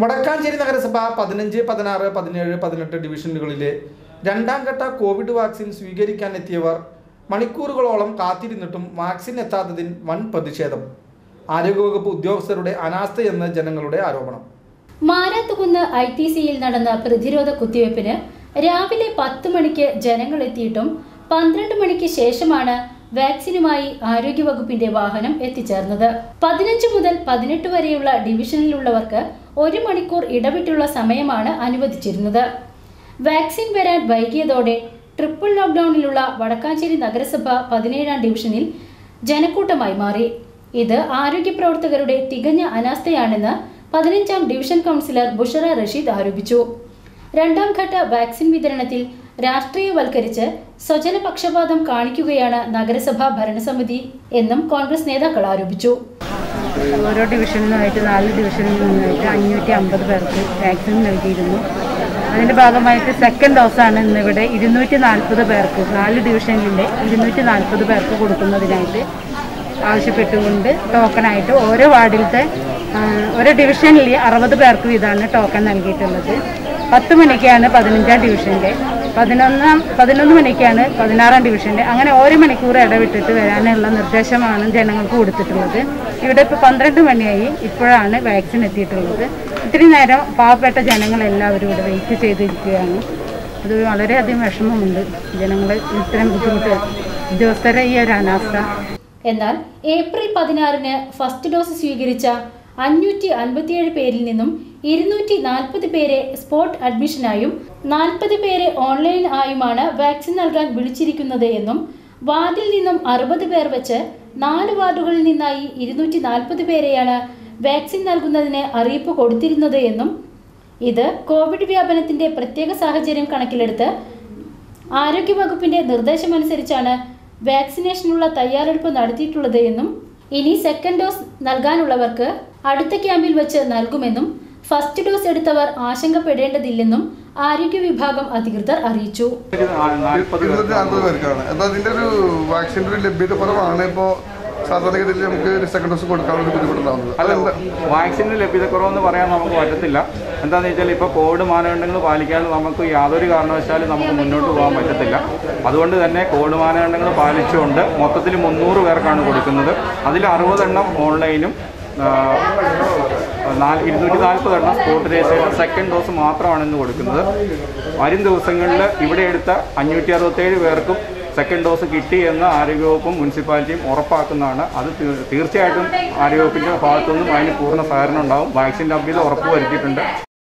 വടക്കാഞ്ചേരി നഗരസഭ പതിനഞ്ച് പതിനാറ് പതിനേഴ് പതിനെട്ട് ഡിവിഷനുകളിലെ രണ്ടാം ഘട്ട കോവിഡ് വാക്സിൻ സ്വീകരിക്കാൻ എത്തിയവർ മണിക്കൂറുകളോളം കാത്തിരുന്നിട്ടും വാക്സിൻ എത്താത്തതിൽ വൻ പ്രതിഷേധം ആരോഗ്യവകുപ്പ് ഉദ്യോഗസ്ഥരുടെ അനാസ്ഥയെന്ന് ജനങ്ങളുടെ ആരോപണം മാരാത്തുകുന്ന് ഐ ടി സിയിൽ നടന്ന പ്രതിരോധ കുത്തിവയ്പ്പിന് രാവിലെ പത്ത് മണിക്ക് ജനങ്ങൾ എത്തിയിട്ടും പന്ത്രണ്ട് മണിക്ക് ശേഷമാണ് വാക്സിനുമായി ആരോഗ്യവകുപ്പിന്റെ വാഹനം എത്തിച്ചേർന്നത് പതിനഞ്ച് മുതൽ പതിനെട്ട് വരെയുള്ള ഡിവിഷനിലുള്ളവർക്ക് ഒരു മണിക്കൂർ ഇടവിട്ടുള്ള സമയമാണ് അനുവദിച്ചിരുന്നത് വാക്സിൻ വരാൻ വൈകിയതോടെ ട്രിപ്പിൾ ലോക്ക്ഡൌണിലുള്ള വടക്കാഞ്ചേരി നഗരസഭ പതിനേഴാം ഡിവിഷനിൽ ജനക്കൂട്ടമായി മാറി ഇത് ആരോഗ്യ പ്രവർത്തകരുടെ തികഞ്ഞ അനാസ്ഥയാണെന്ന് പതിനഞ്ചാം ഡിവിഷൻ കൗൺസിലർ ബുഷറ റഷീദ് ആരോപിച്ചു രണ്ടാം ഘട്ട വാക്സിൻ വിതരണത്തിൽ രാഷ്ട്രീയവൽക്കരിച്ച് സ്വജനപക്ഷപാതം കാണിക്കുകയാണ് നഗരസഭാ ഭരണസമിതി എന്നും കോൺഗ്രസ് നേതാക്കൾ ആരോപിച്ചു ഓരോ ഡിവിഷനിലുമായിട്ട് നാല് ഡിവിഷനിൽ നിന്നായിട്ട് അഞ്ഞൂറ്റി അമ്പത് പേർക്ക് വാക്സിൻ നൽകിയിരുന്നു അതിൻ്റെ ഭാഗമായിട്ട് സെക്കൻഡ് ഡോസാണ് ഇന്നിവിടെ ഇരുന്നൂറ്റി നാൽപ്പത് പേർക്ക് നാല് ഡിവിഷനിലെ ഇരുന്നൂറ്റി നാൽപ്പത് പേർക്ക് കൊടുക്കുന്നതിനായിട്ട് ആവശ്യപ്പെട്ടുകൊണ്ട് ടോക്കണായിട്ട് ഓരോ വാർഡിലത്തെ ആ, ഓരോ ഡിവിഷനിൽ അറുപത് പേർക്ക് വീതമാണ് ടോക്കൺ നൽകിയിട്ടുള്ളത് പത്ത് മണിക്കാണ് പതിനഞ്ചാം ഡിവിഷൻ്റെ പതിനൊന്നാം പതിനൊന്ന് മണിക്കാണ് പതിനാറാം ഡിവിഷൻ്റെ അങ്ങനെ ഓരോ മണിക്കൂർ ഇടവിട്ടിട്ട് വരാനുള്ള നിർദ്ദേശമാണ് ജനങ്ങൾക്ക് കൊടുത്തിട്ടുള്ളത് ഇവിടെ ഇപ്പോൾ പന്ത്രണ്ട് മണിയായി ഇപ്പോഴാണ് വാക്സിൻ എത്തിയിട്ടുള്ളത് ഇത്രയും നേരം പാവപ്പെട്ട ജനങ്ങളെല്ലാവരും ഇവിടെ വെയിറ്റ് ചെയ്തിരിക്കുകയാണ് അത് വളരെയധികം വിഷമമുണ്ട് ജനങ്ങൾ ഇത്തരം ബുദ്ധിമുട്ട് ഉദ്യോഗസ്ഥരെ ഈ ഒരു അനാസ്ഥ എന്നാൽ ഏപ്രിൽ പതിനാറിന് ഫസ്റ്റ് ഡോസ് സ്വീകരിച്ച അഞ്ഞൂറ്റി അൻപത്തിയേഴ് പേരിൽ നിന്നും ഇരുന്നൂറ്റി നാൽപ്പത് പേരെ സ്പോട്ട് അഡ്മിഷനായും നാൽപ്പത് പേരെ ഓൺലൈൻ ആയുമാണ് വാക്സിൻ നൽകാൻ വിളിച്ചിരിക്കുന്നത് എന്നും വാർഡിൽ നിന്നും അറുപത് പേർ വെച്ച് നാല് വാർഡുകളിൽ നിന്നായി ഇരുന്നൂറ്റി നാൽപ്പത് പേരെയാണ് വാക്സിൻ നൽകുന്നതിന് അറിയിപ്പ് കൊടുത്തിരുന്നത് എന്നും ഇത് കോവിഡ് വ്യാപനത്തിന്റെ പ്രത്യേക സാഹചര്യം കണക്കിലെടുത്ത് ആരോഗ്യവകുപ്പിന്റെ നിർദ്ദേശമനുസരിച്ചാണ് വാക്സിനേഷനുള്ള തയ്യാറെടുപ്പ് നടത്തിയിട്ടുള്ളത് എന്നും ഇനി സെക്കൻഡ് ഡോസ് നൽകാനുള്ളവർക്ക് അടുത്ത ക്യാമ്പിൽ വെച്ച് നൽകുമെന്നും ഫസ്റ്റ് ഡോസ് എടുത്തവർ ആശങ്കപ്പെടേണ്ടതില്ലെന്നും ആരോഗ്യ വിഭാഗം അധികൃതർ അറിയിച്ചു ഇരുന്നൂറ്റി നാൽപ്പത് പേർക്കാണ് എന്നാൽ അതിന്റെ ഒരു വാക്സിന്റെ ഒരു ലഭ്യത കുറവാണ് ഇപ്പോ സാധാരണഗതിയിൽ നമുക്ക് ഒരു സെക്കൻഡ് ഡോസ് കൊടുക്കാനുള്ള ഒരു ബുദ്ധിമുട്ടുണ്ടാവുന്നത് അല്ല അതെന്താ വാക്സിന് ലഭ്യതക്കുറവെന്ന് പറയാൻ നമുക്ക് പറ്റത്തില്ല എന്താണെന്ന് വെച്ചാൽ ഇപ്പോൾ കോവിഡ് മാനദണ്ഡങ്ങൾ പാലിക്കാതെ നമുക്ക് യാതൊരു കാരണവശാലും നമുക്ക് മുന്നോട്ട് പോകാൻ പറ്റത്തില്ല അതുകൊണ്ട് തന്നെ കോവിഡ് മാനദണ്ഡങ്ങൾ പാലിച്ചുകൊണ്ട് മൊത്തത്തിൽ മുന്നൂറ് പേർക്കാണ് കൊടുക്കുന്നത് അതിൽ അറുപതെണ്ണം ഓൺലൈനും ആ, നാല് ഇരുന്നൂറ്റി നാൽപ്പത് എണ്ണം സ്പോട്ട് രജിസ്ട്രേഷൻ സെക്കൻഡ് ഡോസ് മാത്രമാണ് ഇന്ന് കൊടുക്കുന്നത് വരും ദിവസങ്ങളിൽ ഇവിടെ എടുത്ത അഞ്ഞൂറ്റി അറുപത്തേഴ് പേർക്കും സെക്കൻഡ് ഡോസ് കിട്ടി എന്ന് ആരോഗ്യവകുപ്പും മുനിസിപ്പാലിറ്റിയും ഉറപ്പാക്കുന്നതാണ് അത് തീ- തീർച്ചയായിട്ടും ആരോഗ്യവകുപ്പിൻ്റെ ഭാഗത്തുനിന്നും അതിന് പൂർണ്ണ സഹകരണം ഉണ്ടാവും വാക്സിൻ ലഭ്യത ഉറപ്പ് വരുത്തിയിട്ടുണ്ട്